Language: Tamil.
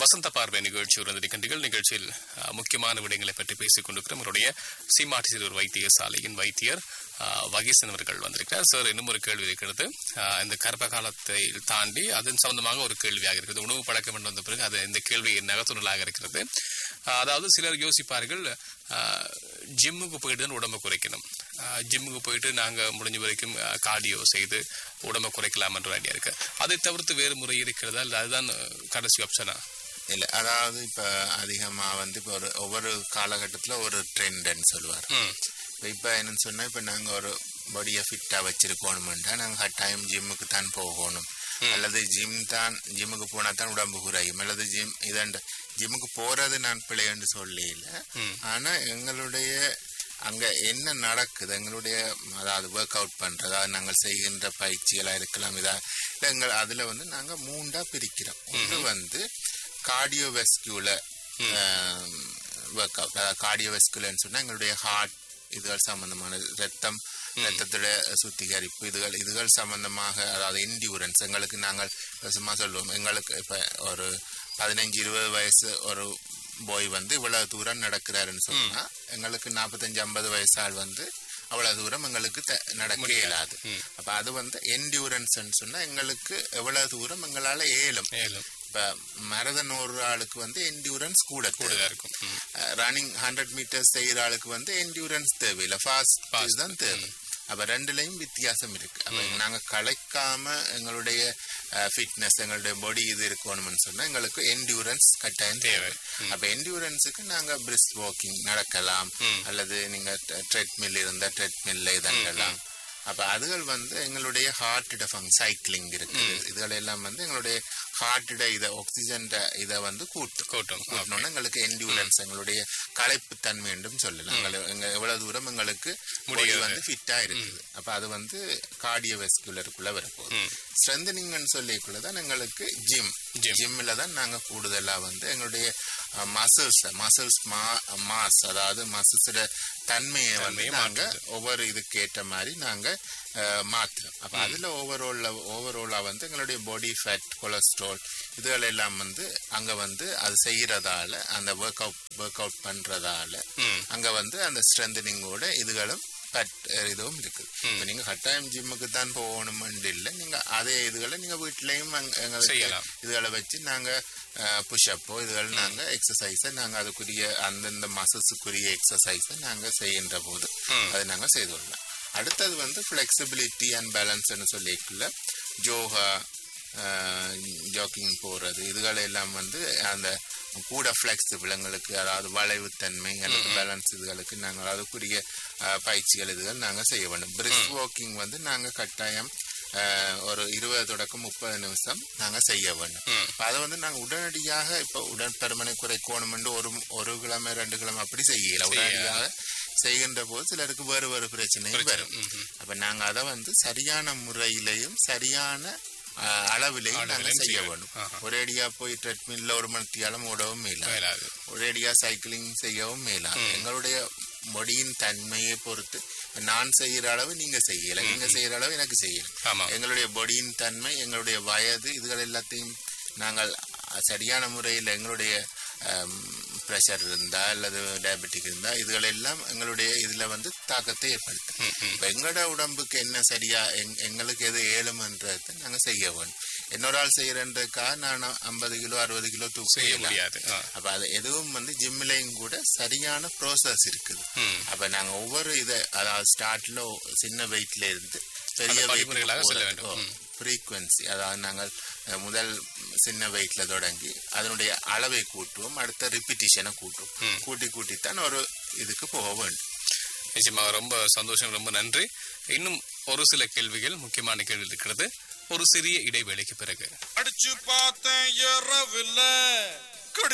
வசந்த பார்வை நிகழ்ச்சி உறந்திருக்கின்றீர்கள் நிகழ்ச்சியில் அஹ், முக்கியமான விடயங்களை பற்றி பேசிக் கொண்டிருக்கிறோம் அவருடைய சீமாட்டி சிறுவர் வைத்தியசாலையின் வைத்தியர் அஹ், வகீசன் அவர்கள் வந்திருக்கிறார் சார் இன்னும் ஒரு கேள்வி இருக்கிறது அஹ், இந்த கர்ப்ப காலத்தை தாண்டி அதன் சம்பந்தமாக ஒரு கேள்வியாக இருக்கிறது உணவு பழக்கம் என்று வந்த பிறகு அது இந்த கேள்வி நகத்துணலாக இருக்கிறது அஹ், அதாவது சிலர் யோசிப்பார்கள் அஹ், ஜிம்முக்கு போயிட்டு தான் உடம்பை குறைக்கணும் அஹ், ஜிம்முக்கு போயிட்டு நாங்கள் முடிஞ்ச வரைக்கும் கார்டியோ செய்து உடம்பை குறைக்கலாம் என்ற ஐடியா இருக்கு அதை தவிர்த்து வேறு முறை இருக்கிறதா இல்லை அதுதான் அஹ், கடைசி ஆப்ஷனா இல்லை அதாவது இப்போ அதிகமாக வந்து இப்போ ஒரு ஒவ்வொரு காலகட்டத்தில் ஒரு ட்ரெண்டுன்னு சொல்லுவார் ம் இப்போ இப்போ என்னன்னு சொன்னால் இப்போ நாங்கள் ஒரு பாடியை ஃபிட்டாக வச்சிருக்கணுமெண்டா நாங்கள் கட்டாயம் ஜிம்முக்கு தான் போகணும் அல்லது ஜிம் தான் ஜிம்முக்கு போனால் தான் உடம்பு குறையும் அல்லது ஜிம் இதாண்ட ஜிம்முக்கு போகிறது நான் பிள்ளைன்னு சொல்லல ஆனால் எங்களுடைய அங்கே என்ன நடக்குது எங்களுடைய அதாவது ஒர்க் அவுட் பண்ணுறது அதாவது நாங்கள் செய்கின்ற பயிற்சிகளாக இருக்கலாம் இதா இல்லை எங்கள் அதில் வந்து நாங்கள் மூண்டாக பிரிக்கிறோம் ஒன்று வந்து கார்டியோவெஸ்குலர் ஒர்க் அவுட் அதாவது கார்டியோவெஸ்குலர்னு சொன்னால் எங்களுடைய ஹார்ட் இதுகள் சம்பந்தமான ரத்தம் ரத்தத்தோட சுத்திகரிப்பு இதுகள் இதுகள் சம்பந்தமாக அதாவது என்டியூரன்ஸ் எங்களுக்கு நாங்கள் இப்ப சும்மா சொல்லுவோம் எங்களுக்கு இப்போ ஒரு பதினஞ்சு இருபது வயசு ஒரு போய் வந்து இவ்வளவு தூரம் நடக்கிறாருன்னு சொன்னா எங்களுக்கு நாற்பத்தஞ்சு ஐம்பது வயசு ஆள் வந்து அவ்வளவு தூரம் எங்களுக்கு த- நடக்க இயலாது அப்ப அது வந்து என்டியூரன்ஸ் சொன்னா எங்களுக்கு எவ்வளவு தூரம் எங்களால இயலும் மேலும் இப்ப மரதன் ஒரு ஆளுக்கு வந்து என்டியூரன்ஸ் கூட கூடுதலா இருக்கும் ம். ரன்னிங் ஹண்ட்ரட் மீட்டர்ஸ் செய்யற ஆளுக்கு வந்து என்டியூரன்ஸ் தேவையில்லை ஃபாஸ்ட் தான் தேவை அப்ப ரெண்டுலயும் வித்தியாசம் இருக்கு அப்ப நாங்க கலைக்காம எங்களுடைய ஃபிட்னஸ் எங்களுடைய பாடி இது இருக்கணும்னு சொன்னா எங்களுக்கு என்டியூரன்ஸ் கட்டாயம் தேவை அப்ப என்டியூரன்ஸுக்கு நாங்க பிரிஸ்க் வாக்கிங் நடக்கலாம் அல்லது நீங்க ட்ரெட்மில் இருந்தா ட்ரெட்மில்ல இதங்கலாம் அப்ப அதுகள் வந்து எங்களுடைய ஹார்ட்டோட ஃபங் சைக்கிளிங் இருக்குது இதுகள் எல்லாம் வந்து எங்களுடைய ஹார்ட்டோட இதை ஆக்சிஜன் இதை வந்து கூட்டும் கூட்டும் கூட்டணும்னா எங்களுக்கு என்டியூரன்ஸ் எங்களுடைய களைப்பு தன்மை என்றும் சொல்லலாம் எங்களை எங்க எவ்வளவு தூரம் எங்களுக்கு முடி வந்து ஃபிட்டா இருக்குது அப்ப அது வந்து கார்டியோவெஸ்குலருக்குள்ள வரப்போகுது ஸ்ட்ரென்தனிங்னு சொல்லிக்குள்ள தான் எங்களுக்கு ஜிம் Gym. ஜிம்ல தான் நாங்க கூடுதலா வந்து எங்களுடைய மசில்ஸ் மசில்ஸ் மா மாஸ் அதாவது மசில்ஸோட தன்மையை வந்து தன்மையை நாங்க ஒவ்வொரு இதுக்கு ஏற்ற மாதிரி நாங்க அஹ், மாத்துறோம் அப்ப அதுல ஓவரால் ஓவராலா வந்து எங்களுடைய பாடி ஃபேட் கொலஸ்ட்ரால் இதுகள் எல்லாம் வந்து அங்க வந்து அது செய்யறதால அந்த ஒர்க் அவுட் ஒர்க் அவுட் பண்றதால அங்க வந்து அந்த ஸ்ட்ரென்தனிங்கோட இதுகளும் கட் இதுவும் இருக்குது இப்ப நீங்க கட்டாயம் ஜிம்முக்கு தான் போகணும்னு இல்லை நீங்க அதே இதுகளை நீங்க வீட்லயும் அங்க- எங்களுக்கு செய்யலாம். இதுகளை வச்சு நாங்க புஷ்அப்போ இதுகள் நாங்க எக்ஸசைஸை நாங்க அதுக்குரிய அந்தந்த மசஸுக்குரிய எக்ஸசைஸை நாங்க செய்கின்ற போது அதை நாங்க செய்து கொள்ளலாம் அடுத்தது வந்து ஃப்ளெக்சிபிலிட்டி அண்ட் பேலன்ஸ்னு சொல்லிக்குள்ள யோகா ஜாக்கிங் போறது இதுகள் எல்லாம் வந்து அந்த கூட ஃப்ளெக்சிபிள் எங்களுக்கு அதாவது வளைவுத்தன்மை அல்லது பேலன்ஸ் இதுகளுக்கு நாங்கள் அதுக்குரிய அஹ், பயிற்சிகள் இதுகள் நாங்கள் செய்ய வேண்டும் பிரிஸ்க் வாக்கிங் வந்து நாங்கள் கட்டாயம் அஹ், ஒரு இருபது தொடக்கம் முப்பது நிமிஷம் நாங்கள் செய்ய வேண்டும் அப்ப அதை வந்து நாங்கள் உடனடியாக இப்போ உடற்பருமனை குறைக்கணும் ஒரு ஒரு கிழமை ரெண்டு கிழமை அப்படி செய்யல உடனடியாக செய்கின்ற போது சிலருக்கு வேறு வேறு பிரச்சனையும் வரும் அப்ப நாங்க அதை வந்து சரியான முறையிலையும் சரியான அஹ், அளவிலையும் நாங்க அளவிலையும் செய்ய செய்ய வேணும் ஒரேடியா போய் ட்ரெட்மில்ல ஒரு மணி நேரம் ஓடவும் இல்லை மேலாது ஒரேடியா சைக்கிளிங் செய்யவும் மேலாம் எங்களுடைய மொழியின் தன்மையை பொறுத்து நான் செய்யற அளவு நீங்க செய்யல நீங்க செய்யற அளவு எனக்கு செய்யல ஆமா எங்களுடைய பொடியின் தன்மை எங்களுடைய வயது இதுகள் எல்லாத்தையும் நாங்கள் சரியான முறையில் எங்களுடைய ப்ரெஷர் இருந்தா அல்லது டயபெட்டிக் இருந்தா இதுகள் எல்லாம் எங்களுடைய இதுல வந்து தாக்கத்தை ஏற்படுத்தும் இப்ப எங்களோட உடம்புக்கு என்ன சரியா எங்- எங்களுக்கு எது ஏழுமன்றதை நாங்க செய்ய வேணும் இன்னொரு ஆள் செய்யறன்றதுக்காக நான் ஐம்பது கிலோ அறுபது கிலோ செய்ய தூக்க முடியாது ஆ. அப்ப அது எதுவும் வந்து ஜிம்லயும் கூட சரியான ப்ரோசஸ் இருக்குது ம். அப்ப நாங்க ஒவ்வொரு இதை அதாவது ஸ்டார்ட்ல சின்ன வெயிட்ல இருந்து பெரிய அந்த படிமுறைகளாக செல்ல வேண்டும். ம். ஃப்ரீக்வன்சி அதாவது நாங்கள் அஹ், முதல் சின்ன வெயிட்ல தொடங்கி அதனுடைய அளவை கூட்டுவோம் அடுத்த ரிப்பிட்டிஷனை கூட்டுவோம் கூட்டி கூட்டித்தான் ஒரு இதுக்கு போக வேண்டும் நிச்சயமாக ரொம்ப சந்தோஷம் ரொம்ப நன்றி இன்னும் ஒரு சில கேள்விகள் முக்கியமான கேள்வி இருக்கிறது ஒரு சிறிய இடைவேளைக்கு பிறகு அடிச்சு பார்த்தேன் இரவுல